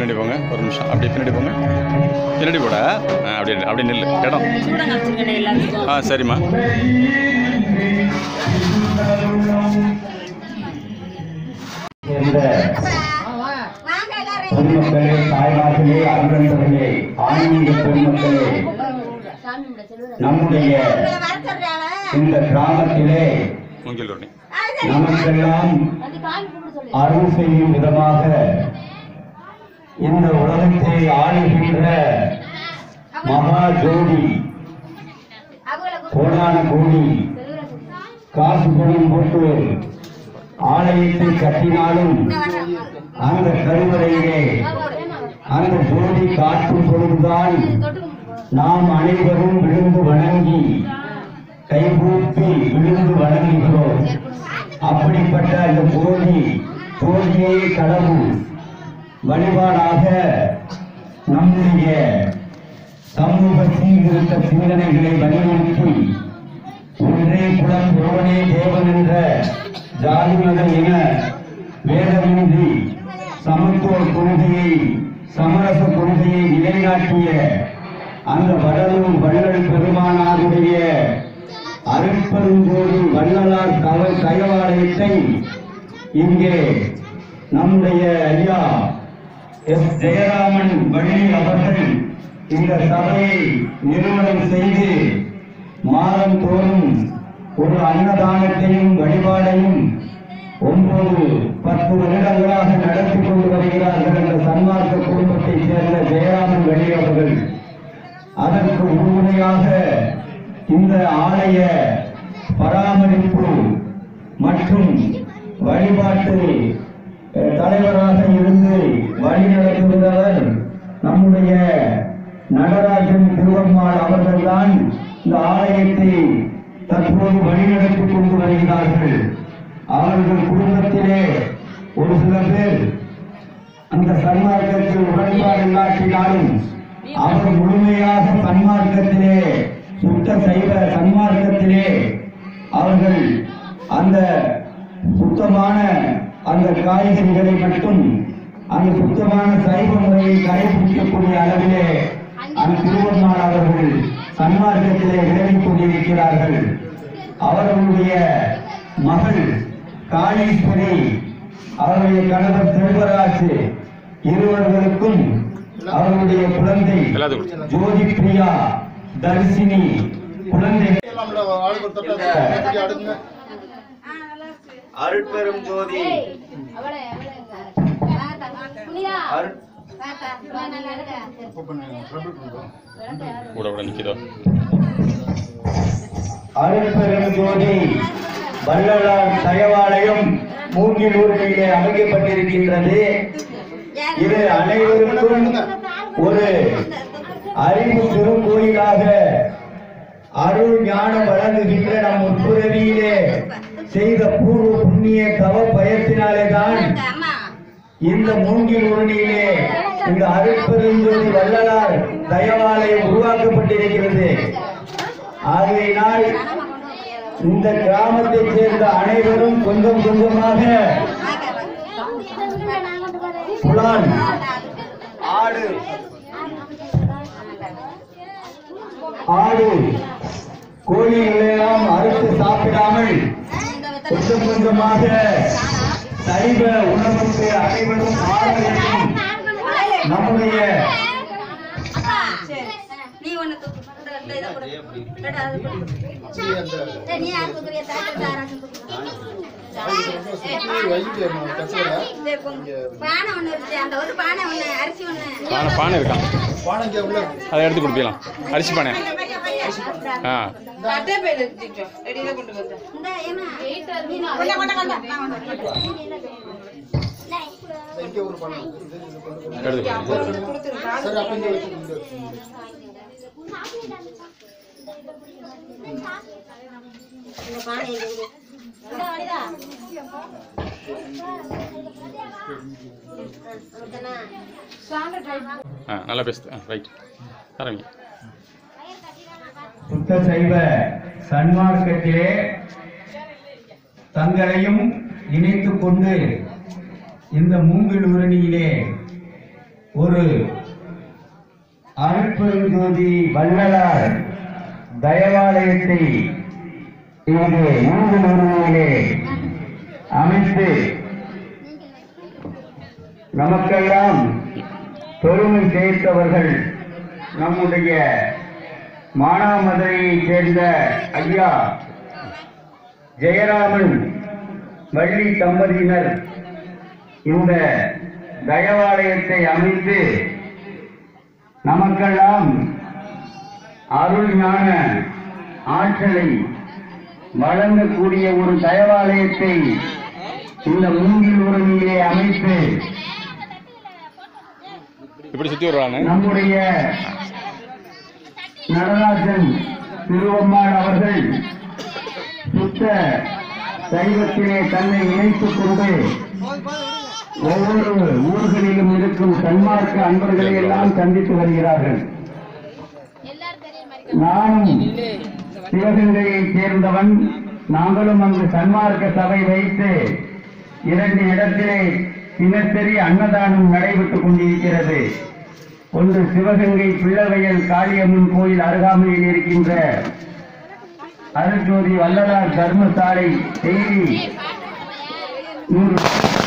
பின்னாடி போங்க ஒரு நிமிஷம் அப்படியே பின்னாடி போங்க பின்னாடி போட ஆ அப்படியே அப்படியே நில்லு இடம் சூடம் காமிச்சிருக்கேன் எல்லாத்துக்கும் ஆ சரிம்மா சேர்ந்த பொதுமக்களே தாய்மார்களே அன்பர்களே ஆன்மீக பொதுமக்களே நம்முடைய இந்த கிராமத்திலே மூங்கில் ரோணி நமக்கெல்லாம் அருள் செய்யும் விதமாக இந்த உலகத்தை ஆளுகின்ற மகா ஜோதி கோடான கோடி காசு பணம் போட்டு ஆலயத்தை கட்டினாலும் அந்த கருவறையிலே அந்த ஜோதி காட்டும் பொழுதுதான் நாம் அனைவரும் விழுந்து வணங்கி கைகூப்பி விழுந்து வணங்குகிறோம் அப்படிப்பட்ட அந்த ஜோதி ஜோதியே கடவுள் வழிபாடாக நம்முடைய சமூக சீர்திருத்த சிந்தனைகளை வலியுறுத்தி ஒன்றே குலம் ஒருவனே தேவன் என்ற ஜாதி மத இன வேதமின்றி சமத்துவ கொள்கையை சமரச கொள்கையை நிலைநாட்டிய அந்த வடலூர் வள்ளல் பெருமானாருடைய அருட்பெருஞ்சோதி வள்ளலார் தவ தயவாலயத்தை இங்கே நம்முடைய ஐயா எஸ் ஜெயராமன் வள்ளி அவர்கள் இந்த சபையை நிறுவனம் செய்து மாதந்தோறும் ஒரு அன்னதானத்தையும் வழிபாடையும் ஒன்பது பத்து வருடங்களாக நடத்தி கொண்டு வருகிறார்கள் என்ற சன்மார்க்க குடும்பத்தைச் சேர்ந்த ஜெயராமன் வள்ளி அவர்கள் அதற்கு உறுதுணையாக இந்த ஆலய பராமரிப்பு மற்றும் வழிபாட்டு அஹ், தலைவராக இருந்து வழிநடத்துகிறவர் நம்முடைய நடராஜன் திருவம்மாள் அவர்கள்தான் இந்த ஆலயத்தை தற்போது வழிநடத்திக் கொண்டு வருகிறார்கள் அவர்கள் குடும்பத்திலே ஒரு சில பேர் அந்த சன்மார்க்கத்தில் உடன்பாடு இல்லாட்டினாலும் அவர் முழுமையாக சன்மார்க்கத்திலே சுத்த சைவ சன்மார்க்கத்திலே அவர்கள் அந்த சுத்தமான அந்த காய்கறிகளை மட்டும் அந்த சுத்தமான சைவ முறையை கடைபிடிக்கக்கூடிய அளவிலே அந்த திருவண்ணாள் அவர்கள் சன்மார்க்கத்திலே விலகிக் கொண்டிருக்கிறார்கள் அவர்களுடைய மகள் காளீஸ்வரி அவருடைய கணவர் செல்வராஜ் இருவர்களுக்கும் அவருடைய குழந்தை எல்லாத்துக்கும் ஜோதி பிரியா தர்சினி குழந்தை அருட்பெரும் ஜோதி அருட் கூட கூட நிற்கிதோ அருட்பெரும் ஜோதி வள்ளலார் தயவாலயம் மூங்கிலூரிலே அமைக்கப்பட்டிருக்கின்றது இது அனைவருக்கும் ஒரு அறிவு திருக்கோயிலாக அருள் ஞானம் வழங்குகின்ற நம் முற்புறவியிலே செய்த பூர்வ புண்ணிய தவ பயத்தினாலே தான் இந்த மூங்கில் உருணியிலே இந்த அருட்பெருஞ்சோதி வள்ளலார் தயவாலயம் உருவாக்கப்பட்டிருக்கிறது ஆகையினால் இந்த கிராமத்தைச் சேர்ந்த அனைவரும் கொஞ்சம் கொஞ்சமாக புலான் ஆடு ஆடு கோழிகளெல்லாம் அறுத்து சாப்பிடாமல் கொஞ்சம் கொஞ்சமாக சைவ உணவுக்கு அனைவரும் மாற வேண்டும் நம்முடைய நீ ஒண்ணு தூக்கு. இந்த- இந்த இதை கொடு. இந்தடா, அது கொடு. ஏய், நீ யார் தூக்குறியா? தாத்தா, தாராசன் தூக்கு. சரி, போங்க. பானை ஒண்ணு இருக்கு அந்த ஒரு பானை ஒண்ணு அரிசி ஒண்ணு பானை பானை இருக்கான் அதை எடுத்து கொடுப்பிடலாம் அரிசி பானை ஆ இந்த ஏமா கொண்டா, கொண்டா, கொண்டா. நான் கொண்டு வரேன். எடுத்து கொடு. இந்த பானை இது, இது. இந்தா, வடிதா. அவ்வளவுதானா? ஆ நல்லா பேசுது ஆ ரைட் ஆரம்பிங்க சுத்த சைவ சன்மார்க்கத்திலே தங்களையும் இணைத்துக் கொண்டு இந்த மூங்கில் உரணியிலே ஒரு அருட்பெருஞ்சோதி வள்ளலார் தயவாலயத்தை இங்கு மூன்று நிறுவனங்களே அமைத்து நமக்கெல்லாம் பெருமை சேர்த்தவர்கள் நம்முடைய மானாமதுரையைச் சேர்ந்த ஐயா ஜெயராமன் வள்ளி தம்பதியினர் இந்த தயவாலயத்தை அமைத்து நமக்கெல்லாம் அருள் ஞான ஆற்றலை வழங்கக்கூடிய ஒரு தயவாலயத்தை இந்த மூங்கில் உரிமையிலே அமைத்து இப்படி சுற்றி வருவாங்க நம்முடைய நடராஜன் திருவம்மாள் அவர்கள் சுத்த சைவத்திலே தன்னை இணைத்துக் கொண்டு ஒவ்வொரு ஊர்களிலும் இருக்கும் சன்மார்க்க அன்பர்களை எல்லாம் சந்தித்து வருகிறார்கள் நானும் சிவகங்கையைச் சேர்ந்தவன் நாங்களும் அங்கு சன்மார்க்க சபை வைத்து இரண்டு இடத்திலே தினசரி அன்னதானம் நடைபெற்றுக் கொண்டிருக்கிறது ஒன்று சிவகங்கை பிள்ளவயல் காளியம்மன் கோயில் அருகாமையில் இருக்கின்ற அருள்ஜோதி வள்ளலார் தர்மசாலை செய்தி நூறு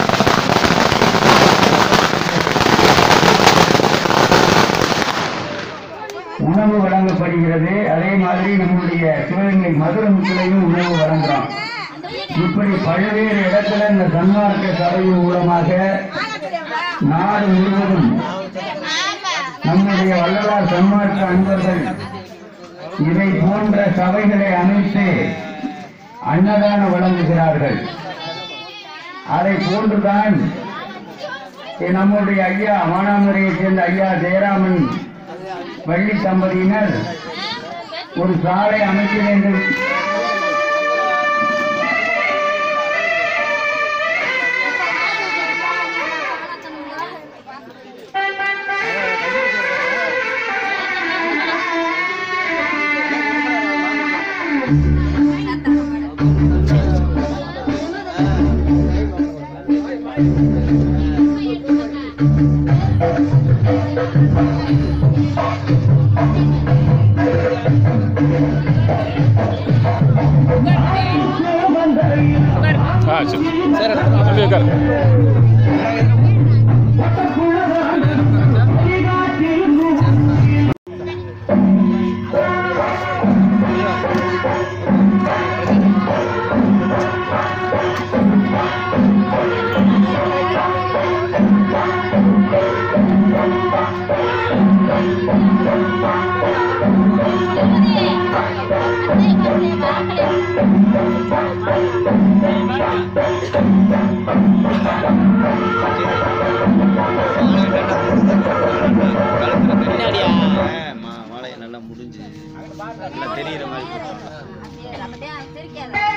உணவு வழங்கப்படுகிறது அதே மாதிரி நம்முடைய சிவகங்கை மதுரமுத்திலையும் உணவு வழங்குறோம் இப்படி பல்வேறு இடத்துல இந்த சன்மார்க்க சபையின் மூலமாக நாடு முழுவதும் நம்முடைய வள்ளலார் சன்மார்க்க அன்பர்கள் இதை போன்ற சபைகளை அமைத்து அன்னதானம் வழங்குகிறார்கள் அதை போன்றுதான் நம்முடைய ஐயா மானாமரையைச் சேர்ந்த ஐயா ஜெயராமன் வள்ளி தம்பதியினர் ஒரு சாலை அமைக்க வேண்டும் ஆ சரி தம்பி உட்கார் மாலையை நல்லா முடிஞ்சு நல்லா தெரியுற மாதிரி அப்படியே சிரிக்காத